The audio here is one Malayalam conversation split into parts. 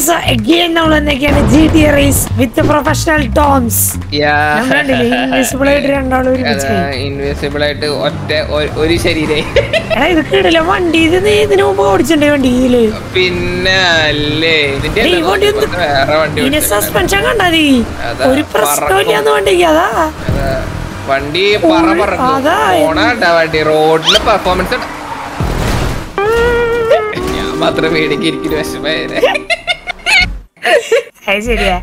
ഗൈസ് അഗൈൻ നമ്മൾ എന്തൊക്കെയാണ് G T race with professional Toms invisible ആയിട്ട് രണ്ടാളും ഒരുമിച്ച് ഇൻവിസിബിൾ ആയിട്ട് ഒറ്റ ഒ- ഒരു ശരീരം എടാ ഇത് കിടില്ല വണ്ടി ഇത് നീ ഇതിനു മുമ്പ് ഓടിച്ചിട്ടുണ്ടേ വണ്ടി ഇതില് പിന്നെ അല്ലേ ഇതിന്റെ ഡേയ്, അല്ല, ഇങ്ങോട്ട് എന്ത്- വേറെ വണ്ടി ഇതിന് വിളിച്ചിട്ടുണ്ട്. സസ്പെൻഷൻ കണ്ടാ നീ അതാ, ഒരു പ്രശ്നമില്ലാന്ന് വണ്ടിക്ക് അതാ അതാ, വണ്ടി പറ ഉൾ- പറക്കും അതാ, പോണാണ്ടാ വണ്ടി റോഡില് പെർഫോമൻസ് ഞാൻ മാത്രം പേടിക്ക് ഇരിക്കുന്ന വിഷമേ അത് ശരിയാ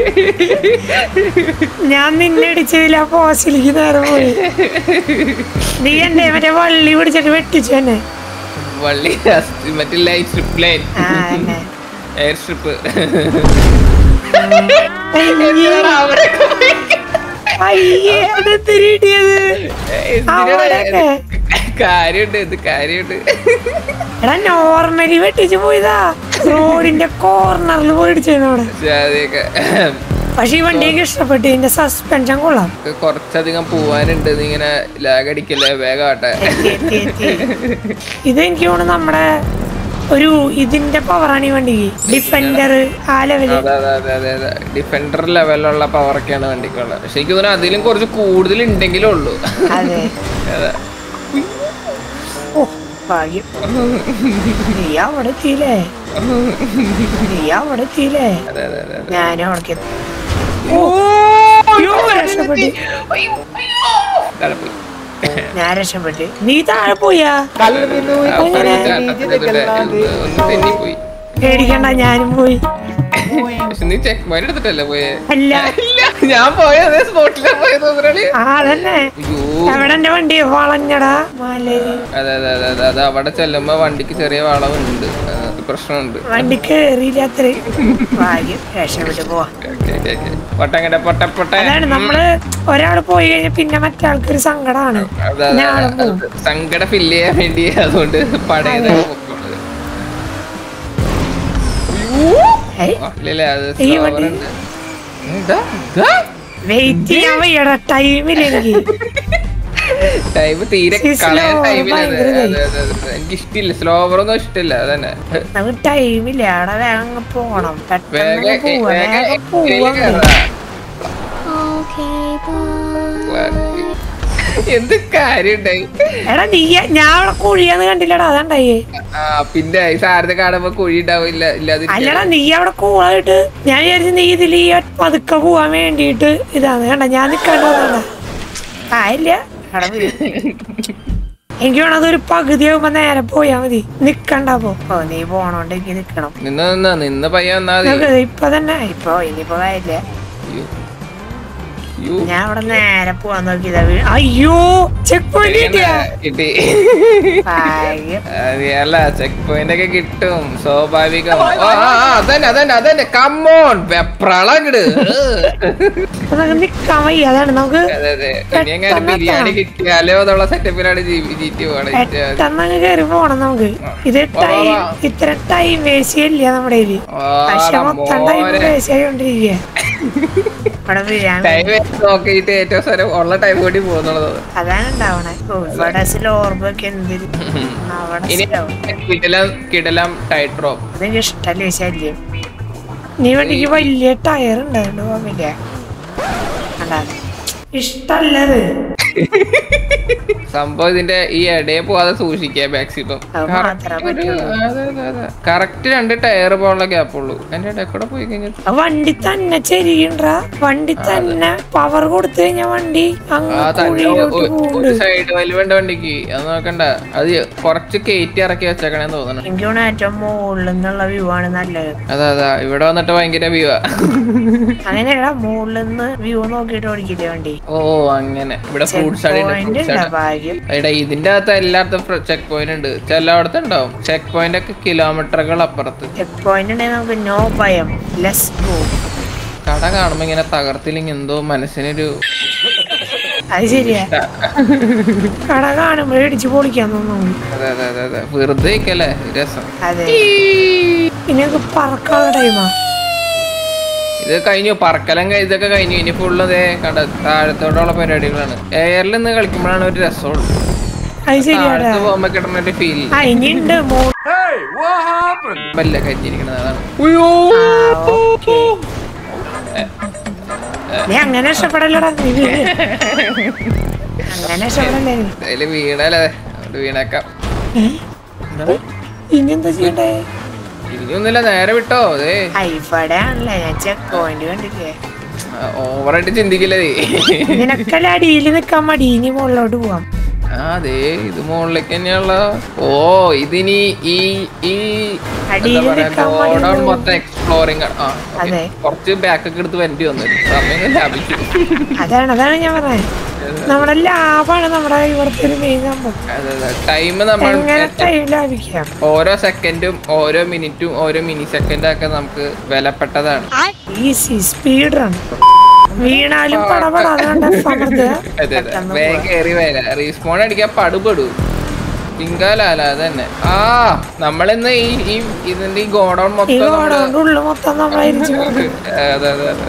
ഞാൻ നിന്നെ അടിച്ചതിൽ ആ പോസിലേക്ക് നേരെ പോയി നീ എന്നെ മറ്റേ വള്ളി പിടിച്ചിട്ട് വെട്ടിച്ചു എന്നെ വള്ളി മറ്റേ ലൈറ്റ് സ്ട്രിപ്പ് ലൈൻ ആ എന്നെ എയർ സ്ട്രിപ്പ് അയ്യേ അത് തിരിട്ടിയത് അവിടെയൊക്കെ. കാര്യണ്ട് ഇത് കാര്യണ്ട് എടാ നോർമലി വെട്ടിച്ച് പോയതാ റോഡിന്റെ കോർണറിൽ പോയി ഇടിച്ചത് അവിടെ അതൊക്കെ പക്ഷെ ഈ വണ്ടി എനിക്ക് ഇഷ്ടപ്പെട്ടു ഇതിന്റെ സസ്പെൻഷൻ കൊള്ളാം കുറച്ചധികം പോവാനുണ്ട് നീ ഇങ്ങനെ ലാഗ് അടിക്കല്ലേ വേഗം ആട്ടെ എത്തി, എത്തി, എത്തി. ഇത് എനിക്ക് തോന്നുന്നു നമ്മുടെ ഒരു ഇതിന്റെ പവറാണ് ഈ വണ്ടിക്ക് ഡിഫൻഡർ ആ ലെവല് അതെ അതെ അതെ അതെ അതെ ഡിഫൻഡർ ലെവലിലുള്ള പവറൊക്കെയാണ് വണ്ടിക്കുള്ളത് പക്ഷെ എനിക്ക് തോന്നുന്നു അതിലും കുറച്ച് കൂടുതൽ ഉണ്ടെങ്കിലേ ഉള്ളൂ അതെ അതെ ഓ ഭാഗ്യം നീ അവിടെ എത്തിയില്ലേ നീ അവിടെ എത്തിയില്ലേ അതെ അതെ അതെ അതെ ഞാനും അവിടേക്ക് എത്തി. ഓ, അയ്യോ, രക്ഷപ്പെട്ടു താഴെ പോയി. ഞാൻ രക്ഷപ്പെട്ടു നീ താഴെ പോയാ അവസാനം ചാട്ടത്തിനെതിരെ ഒന്ന് ഒന്ന് തെന്നിപ്പോയി പേടിക്കണ്ട ഞാനും പോയി പക്ഷെ നീ ചെക്ക് പോയിന്റ് എടുത്തിട്ടല്ലേ പോയേ അല്ല ഇല്ല ഞാൻ പോയ അതേ സ്പോട്ടിലാണ് പോയത് മുതലാളി ആ അതന്നെ അയ്യോ എവിടെ എന്റെ വണ്ടി വളഞ്ഞടാ മലര് അതെ അതെ അതെ അതെ അത് അവിടെ ചെല്ലുമ്പോ വണ്ടിക്ക് ചെറിയ വളവുണ്ട് അത് പ്രശ്നമുണ്ട് വണ്ടി കേറിയില്ല അത്രയും ഭാഗ്യം രക്ഷപ്പെട്ടു പോവാ ഓക്കേ, ഓക്കേ, ഓക്കേ. പൊട്ടങ്ങടെ പൊട്ട പൊട്ട അതാണ് നമ്മള് ഒരാള് പോയി കഴിഞ്ഞാൽ പിന്നെ മറ്റാൾക്ക് ഒരു സങ്കടമാണ് അതെ, അതെ, ഞാനും അതെ. പോവും സങ്കടം ഫില്ല് ചെയ്യാൻ വേണ്ടി അതുകൊണ്ട് പടയത് ഏയ്, ഇല്ലല്ലേ അത് ഈ slower വണ്ടി- ഉണ്ട്. ഇതാ, ഇതാ. വെയിറ്റ് ചെയ്യാൻ വയ്യടാ ടൈമില്ല എനിക്ക് ടൈം തീരെ ഈ കളയാൻ slower ടൈമില്ല ഭയങ്കര ഇതായി. എനിക്ക് ഇഷ്ടമില്ല സ്ലോവർ ഒന്നും ഇഷ്ടമില്ല അതന്നെ നമുക്ക് ടൈമില്ല അവിടെ വേഗം അങ്ങ് പോണം പെട്ടെന്ന് വേഗം അങ്ങ് പോവാ വേഗം വേഗം പോവാ ഇതിലേക്ക് അങ്ങ്. കയറാ. എന്ത് കാര്യം ഉണ്ടായി എടാ നീ ഞാൻ അവിടെ കുഴിയാന്ന് കണ്ടില്ലടാ അതാണ്ടായേ ആ പിന്നെ ഈ സാരത്തെ കാണുമ്പോ കുഴി ഉണ്ടാവില്ല ഇല്ലാതെ അല്ലടാ നീ അവിടെ കൂളായിട്ട് ഞാൻ വിചാരിച്ചു നീ ഇതിൽ ഈ പതുക്കെ പോവാൻ വേണ്ടിയിട്ട് ഇതാണ് കണ്ട ഞാൻ നിക്കണ്ടതാണ് ആയില്ല അവിടെ വീഴ്. എനിക്ക് വേണം അതൊരു പകുതി ആകുമ്പോ നേരെ പോയാ മതി നിക്കണ്ട പോ ഓ നീ പോണോണ്ട് എനിക്ക് നിക്കണം നിന്ന് നിന്ന് നിന്ന് പയ്യ വന്നാ മതി നമുക്ക് ഇപ്പൊ തന്നെ ഇപ്പൊ ഇനിയിപ്പോ കാര്യമില്ല അയ്യോ. അയ്യോ. ഞാൻ അവിടെ നേരെ പോവാൻ നോക്കിയതാ വീ- അയ്യോ ചെക്ക് പോയിന്റ് കിട്ടിയാ കിട്ടി ഭാഗ്യം അറിയാല ചെക്ക് പോയിന്റ് ഒക്കെ കിട്ടും സ്വാഭാവികം ആ, ആ, ആ, അതന്നെ അതന്നെ അതന്നെ കമ്മോൺ വെപ്രളങ്ങട് അപ്പൊ നമുക്ക് നിക്കാൻ വയ്യ അതാണ് നമുക്ക് അതെ അതെ ഇനി എങ്ങനെ ബിരിയാണി കിട്ടിയാലോ എന്നുള്ള സെറ്റപ്പിലാണ് ജീറ്റി പോണത് പെട്ടെന്ന് അങ്ങ് കയറി പോണം നമുക്ക് ഇത് ടൈം ഇത്ര ടൈം വേസ്റ്റ് ചെയ്യില്ല നമ്മുടെ കയ്യില് പക്ഷെ മൊത്തം ടൈം വേസ്റ്റ് ആയിക്കൊണ്ടിരിക്കുക ഇവിടെ വീഴാൻ ടൈം നോക്കിയിട്ട് ഏറ്റവും സ്ഥലം ഉള്ള ടൈം കൂടി പോകുന്നുള്ളത് അതാണ് ഉണ്ടാവണേ ഓ, ഇവിടെ സ്ലോർബൊക്കെ എന്തിന് അവിടെ ഇനി slow. കിടലം കിടലം ടൈറ്റ് ഡ്രോപ്പ് അതെനിക്ക് ഇഷ്ടല്ലേ ശല്യം നീ വണ്ടിക്ക് വലിയ ടയർ ഉണ്ടായിരുന്നു പോവില്ല ഇഷ്ടല്ലത് സംഭവം ഇതിന്റെ ഈ ഇടയെ പോവാതെ സൂക്ഷിക്കുക മാക്സിമം അത് മാത്രമേ പറ്റുള്ളൂ കറക്റ്റ് രണ്ട് ടയർ പോകാനുള്ള ഗ്യാപ്പ് ഉള്ളൂ എന്റെ ഇടയിൽ കൂടെ പോയി കഴിഞ്ഞാൽ ആ വണ്ടി തന്നെ ചെരിയണ്ടാ വണ്ടി തന്നെ പവർ കൊടുത്തു കഴിഞ്ഞാ വണ്ടി അങ്ങ് ആ തന്നെ കുഴിയിലോട്ട് ഒ- പോകുന്നുണ്ട് ഒരു സൈഡ് വലിവുണ്ട് വണ്ടിക്ക് അത് നോക്കണ്ട അത് കുറച്ച് കയറ്റി ഇറക്കി വെച്ചേക്കണേന്ന് തോന്നണം എനിക്ക് തോന്നുന്നു ഏറ്റവും മുകളിൽ നിന്നുള്ള വ്യൂ ആണ് നല്ലത് അതാ അതാ ഇവിടെ വന്നിട്ട് ഭയങ്കര വ്യൂ അങ്ങനെയല്ല മുകളിൽ നിന്ന് വ്യൂ നോക്കിയിട്ട് ഓടിക്കില്ലേ വണ്ടി ഓ അങ്ങനെ ഇവിടെ ഫ്രൂട്ട്സ് പോയിന്റ് ഉണ്ട് ഭാഗ്യം എടാ ഇതിന്റെ അകത്ത് എല്ലായിടത്തും ചെക്ക് പോയിന്റ് ഉണ്ട് ചിലയിടത്ത് ഉണ്ടാവും ചെക്ക് പോയിന്റ് ഒക്കെ കിലോമീറ്ററുകൾ അപ്പുറത്ത് ചെക്ക് പോയിന്റ് ഉണ്ടെങ്കിൽ നമുക്ക് നോ ഭയം ലെസ് ഗോ കട കാണുമ്പോ ഇങ്ങനെ തകർത്തില്ലെങ്കിൽ എന്തോ മനസ്സിനൊരു അത് ശരിയാ കട കാണുമ്പോൾ ഇടിച്ചു പൊളിക്കാൻ തോന്നുന്നു അതെ അതെ അതെ അതെ വെറുതെ ഇരിക്കല്ലേ രസം അതെ ഇനിയൊക്കെ പറക്കാനുള്ള ടൈമാ ഇത് കഴിഞ്ഞു പറക്കലം കഴി- ഇതൊക്കെ കഴിഞ്ഞു ഇനി ഫുള്ള് ഇതേ കണ്ട താഴത്തോടുള്ള പരിപാടികളാണ് എയറിൽ നിന്ന് കളിക്കുമ്പോഴാണ് ഒരു രസമുള്ളൂ അത് ശരിയാടാ താഴത്ത് പോകുമ്പോ കിട്ടുന്ന ഒരു ഫീൽ ആ ഇനിയുണ്ട് മോ വല്ല കരിഞ്ഞിരിക്കണത് അതാണ് ഉയ്യോ ആ ഓക്കെ നീ അങ്ങനെ ഇഷ്ടപ്പെടല്ലടാ നീ വീണ്. അങ്ങനെ ഇഷ്ടപ്പെടല്ലേ നീ? അതില് വീണല്ലേ അതുകൊണ്ട് വീണേക്കാം ഇനി എന്താ ചെയ്യണ്ടേ ഇനിയൊന്നുമില്ല നേരെ വിട്ടോ അതെ ഐഫോടെ ആണല്ലേ ഞാൻ ചെക്ക് പോയിന്റ് കണ്ടില്ലേ ഓവറായിട്ട് ചിന്തിക്കില്ല നീ നിനക്കല്ല അടിയിൽ നിക്കാൻ മടി ഇനി മുകളിലോട്ട് പോവാം ആ അതെ ഇത് മുകളിലേക്ക് തന്നെയുള്ള ഓ ഇതിനി ഈ ഈ അടിയിൽ എന്താ പറയാ നിൽക്കാൻ ഗോഡൗൺ മടിയുള്ളൂ. മൊത്തം എക്സ്പ്ലോറിങ് ആ okay. അതെ. കുറച്ച് ബാക്ക് ഒക്കെ എടുത്ത് വണ്ടി വന്നു സമയം ലാഭിച്ചു അതാണ് അതാണ് ഞാൻ പറഞ്ഞത് നമ്മുടെ ലാഭാണ് നമ്മുടെ ഇവിടുത്തെ ഒരു മെയിൻ സംഭവം അതെ അതെ ടൈം നമ്മൾ എങ്ങനെ ടൈം ലാഭിക്കാം ഓരോ സെക്കൻഡും ഓരോ മിനിറ്റും ഓരോ മിനി സെക്കൻഡും ഒക്കെ നമുക്ക് വിലപ്പെട്ടതാണ് ഈസി സ്പീഡ് റൺ വീണാലും പടപടാതെ സമൃദ്ധ അതെ അതെ വേഗം കയറി വരാം റീസ്പോൺ അടിക്കാൻ പടുപെടു പിങ്കാലല്ല അത് തന്നെ ആ നമ്മളിന്ന് ഈ ഈ ഇതിന്റെ ഈ ഗോഡൗൺ ഈ മൊത്തം നമ്മള് ഗോഡൗണ്ട് ഉള്ളു മൊത്തം നമ്മളായിരിച്ചു അതെ അതെ അതെ അതെ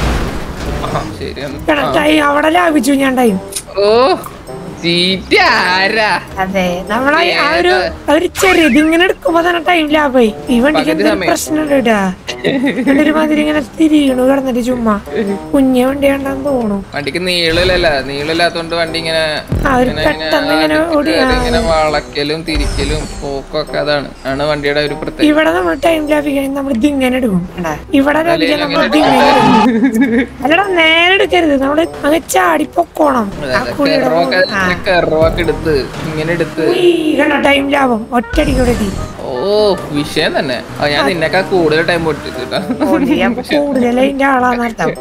ആ, ശരിയാണ് ടൈം അവിടെ ലാഭിച്ചു ഞാൻ ടൈം ഓ സീറ്റ് ആരാ അതെ നമ്മളെ ആ ഒരു ആ ഒരു ചെറിയത് ഇങ്ങനെ എടുക്കുമ്പോ തന്നെ ടൈം ലാഭായി ഈ വണ്ടിക്ക് പകുതി എന്തൊരു സമയം. പ്രശ്നമുണ്ട് കേട്ടാ ഒരു മാതിരി ഇങ്ങനെ തിരിയണു കിടന്നിട്ട് ചുമ്മാ കുഞ്ഞ വണ്ടി കണ്ടെന്ന് തോന്നുന്നു വണ്ടിക്ക് നീളിലല്ല നീളില്ലാത്തോണ്ട് വണ്ടി ഇങ്ങനെ ആ ഒരു ഇങ്ങനെ ഇങ്ങനെ പെട്ടെന്ന് ഇങ്ങനെ ആദ്യത്തെ ഓടി കയറി ഇങ്ങനെ വളക്കലും തിരിക്കലും പോക്കൊക്കെ അതാണ് ആണ് വണ്ടിയുടെ ഒരു പ്രത്യേകത ഇവിടെ നമ്മൾ ടൈം ലാഭിക്കണമെങ്കിൽ നമ്മൾ ഇതിങ്ങനെ എടുക്കും കണ്ടാ? ഇവിടെ ലാഭിക്കാൻ നമ്മൾ ഇതിങ്ങനെ എടുക്കും അല്ലടാ നേരെ എടുക്കരുത് നമ്മള് അങ്ങ് ചാടി പൊക്കോണം ആ കുഴിയുടെ കെറോക്കെ മുകളിൽ. ആ കെറോക്കെ എടുത്ത് ഇങ്ങനെ എടുത്ത് ഉയ്യ്, കണ്ടോ ടൈം ലാഭം ഒറ്റടിക്കൂടെ എത്തി ഓ വിഷയം തന്നെ ആ, ഞാൻ നിന്നെക്കാ കൂടുതൽ ടൈം പൊട്ടിച്ചിട്ടാ ഓടി അപ്പൊ കൂടുതൽ അതിന്റെ ആളാന്നർത്ഥം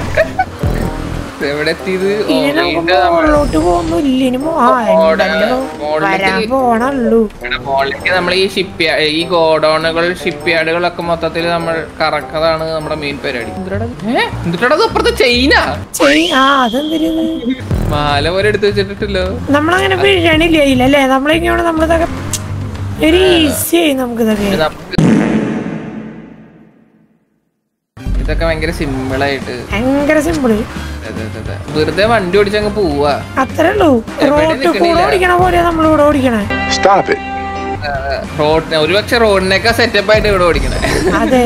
എവിടെ എത്തിയത് ഓ, ഇനി നമുക്ക് വീണ്ടും നമ്മള് മുകളിലോട്ട് പോകുന്നില്ല ഇനി മോ- ആ ഉണ്ടല്ലോ വരാൻ പോണുള്ളൂ ഇവിടെ മോളിലേക്ക് നമ്മൾ ഈ ഷിപ്പ് ഈ ഗോഡൌണുകൾ ഷിപ്പ് യാർഡുകളൊക്കെ മൊത്തത്തിൽ നമ്മൾ കറക്കതാണ് നമ്മുടെ മെയിൻ പരിപാടി എന്നിട്ടത് അപ്പുറത്ത് ചൈന ചെയ് ആ അതെന്തിരുത് മാല പോലെ എടുത്ത് വെച്ചിട്ടില്ലല്ലോ നമ്മളങ്ങനെ വീഴണില്ല ഇല്ലല്ലേ നമ്മളിങ്ങനെ നമ്മളിതൊക്കെ ഒരു ഈസി ആയി നമുക്കിതൊക്കെ ഇത് നമുക്ക് ഇതൊക്കെ ഭയങ്കര സിമ്പിൾ ആയിട്ട് ഭയങ്കര സിമ്പിള് അതെ, അതെ, അതെ. വെറുതെ വണ്ടി ഓടിച്ചങ്ങ് പോവാ അത്രേ ഉള്ളൂ റോഡ് കൂടെ ഓടിക്കണ പോലെയാ നമ്മളിവിടെ ഓടിക്കണേ Stop it. റോഡിനെ ഒരുപക്ഷെ റോഡിനൊക്കെ സെറ്റപ്പ് ആയിട്ട് ഇവിടെ ഓടിക്കണേ അതെ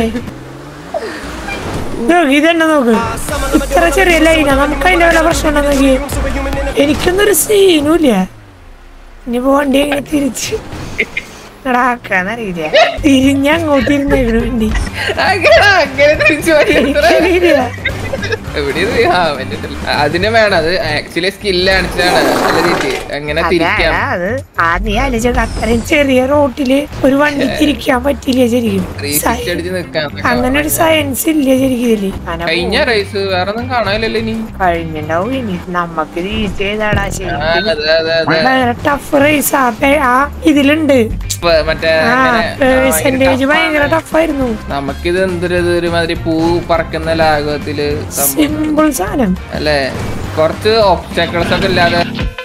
നോക്ക് ഇതെന്നെ നോക്ക് ഇത്ര ചെറിയ ലൈനാ നമുക്ക് അതിന്റെ വല്ല പ്രശ്നം ഉണ്ടോ നോക്കി എനിക്കൊന്നും ഒരു സീനും ഇല്ല ഇനിയിപ്പോ വണ്ടി എങ്ങനെ തിരിച്ച് ഇടാക്കാന്നറിയില്ല തിരിഞ്ഞ അങ്ങോട്ട് ഇരുന്നേക്കണ വണ്ടി അങ്ങനെ അങ്ങനെ തിരിച്ചു പോയി. എനിക്കറിയില്ല എവിടെ ഇത്? ആ, വന്നിട്ടില്ല. അതിന് വേണം അത് ആക്ച്വലി സ്കില്ല് കാണിച്ചതാണ് നല്ല രീതി അങ്ങനെ തിരിക്കാം അതാ, അത് ആ നീ ആലോചിച്ച അത്രയും ചെറിയ റോട്ടില് ഒരു വണ്ടി തിരിക്കാൻ പറ്റില്ല ശരിക്കും ത്രീ സയ- സിക്സ്റ്റി അടിച്ച് നിക്കാം അങ്ങനെ ഒരു സയൻസ് ഇല്ല ശരിക്കും ഇതില് അങ്ങനെ കഴിഞ്ഞ റേസ് വേറെ ഒന്നും കാണാനില്ലല്ലോ ഇനി കഴിഞ്ഞിണ്ടാവും ഇനി നമ്മക്ക് ഇത് ഈസി ചെയ്താടാ ആ, ശരിക്കും അതെ അതെ അതെ ഭയങ്കര ടഫ് റേസ് ആ പേ- ആ ഇതിലുണ്ട് ഇപ്പൊ മറ്റേ ആ അങ്ങനെ, ആ, പേഴ്സന്റേജ് ഭയങ്കര ഭയങ്കര ടഫായിരുന്നു നമുക്കിത് എന്തൊരു ഇത് ഒരുമാതിരി പൂ പറക്കുന്ന ലാഘവത്തില് സംഭവം സിമ്പിൾ സാധനം അല്ലേ കുറച്ച് ഒബ്സ്റ്റക്കിൾസ് ഒക്കെ ഇല്ലാതെ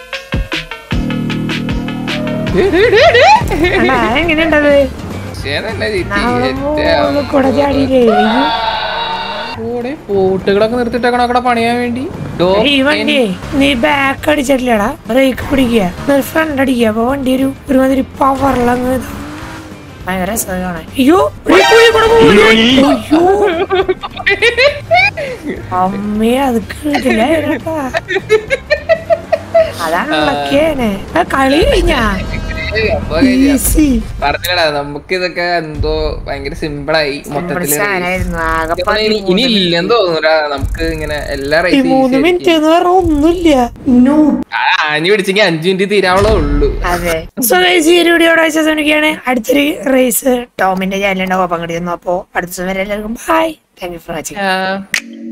അണ്ണാ എങ്ങനെയുണ്ടത് വിഷയം തന്നെ ചേച്ചി. നമ്മള് ഏറ്റവും മൂന്ന് കൂടെ ചാടിയില്ലേ അയ്യോ. കൂടെ ബോട്ടുകളൊക്കെ നിർത്തിട്ടേക്കണ അവിടെ പണിയാൻ വേണ്ടി ഡോ ഈ വണ്ടിയെ നീ ബാക്ക് അടിച്ചിട്ടില്ലടാ ബ്രേക്ക് പിടിക്കുക ഫ്രണ്ട് അടിക്കുക അപ്പൊ വണ്ടി ഒരു ഒരുമാതിരി പവറിലങ്ങ് ഇതാ. ഭയങ്കര രസം കാണാൻ അയ്യോ ഒരു കുഴി കൂടെ പോവില്ലേ? അയ്യോ അമ്മേ അത് കേട്ടില്ല കേട്ടാ. അതാണ് ഉള്ളക്കേനെ ആ കളി കഴിഞ്ഞാ ഈസി പറഞ്ഞില്ലടാ നമുക്ക് ഇതൊക്കെ എന്തോ ഭയങ്കര സിമ്പിളായി മൊത്തത്തില് സാധനമായിരുന്നു ആകെ ഇതൊക്കെ ഇനി ഇനി ഇല്ലെന്ന് തോന്നുന്നുടാ നമുക്ക് ഇങ്ങനെ എല്ലാ ഈ മൂന്ന് റേസും മിനിറ്റ് എന്ന് പറഞ്ഞ ഒന്നുമില്ല നൂ ആഞ്ഞു പിടിച്ചെങ്കിൽ അഞ്ചു മിനിറ്റ് തീരാവളേ ഉള്ളൂ അതെ സോ ഗൈസ് ഈ ഒരു വീഡിയോ ശ്രമിക്കുകയാണ് അടുത്തൊരു റേസ് ടോമിന്റെ ചാനലിന്റെ ഒപ്പം കിട്ടിയിരുന്നു അപ്പോ അടുത്ത ദിവസം വരെ എല്ലാവർക്കും bye thank you for watching ആ.